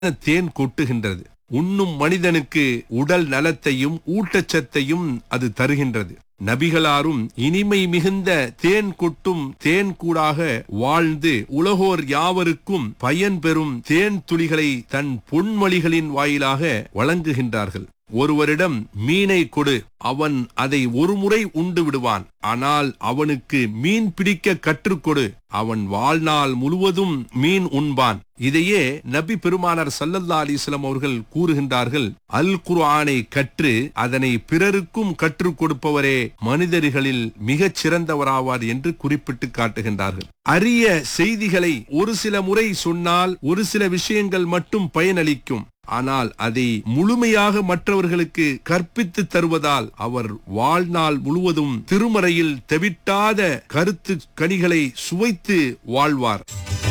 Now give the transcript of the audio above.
தேன் கொட்டுகின்றது உண்ணும் மனிதனுக்கு உடல் நலத்தையும் ஊட்டச்சத்தையும் அது தருகின்றது நபிகளாரும் இனிமை மிகுந்த தேன் கொட்டும் தேன் கூடாக வாழ்ந்து உலகோர் யாவருக்கும் பயன் பெறும் தேன் துளிகளை தன் பொன்மொழிகளின் வாயிலாக வழங்குகின்றார்கள் ஒருவரிடம் மீனை கொடு அவன் அதை ஒருமுறை உண்டு விடுவான் ஆனால் அவனுக்கு மீன் பிடிக்க கற்றுக்கொடு அவன் வாழ்நாள் முழுவதும் மீன் உண்பான் இதையே நபி பெருமானார் சல்லல்லா அலிஸ்லாம் அவர்கள் கூறுகின்றார்கள் அல் குர்ஆனை கற்று அதனை பிறருக்கும் கற்றுக் கொடுப்பவரே மனிதர்களில் மிகச் சிறந்தவராவார் என்று குறிப்பிட்டு காட்டுகின்றார்கள் அரிய செய்திகளை ஒரு சில முறை சொன்னால் ஒரு சில விஷயங்கள் மட்டும் பயனளிக்கும் ஆனால் அதை முழுமையாக மற்றவர்களுக்கு கற்பித்து தருவதால் அவர் வாழ்நாள் முழுவதும் திருமறையில் தெவிட்டாத கருத்து கனிகளை சுவைத்து வாழ்வார்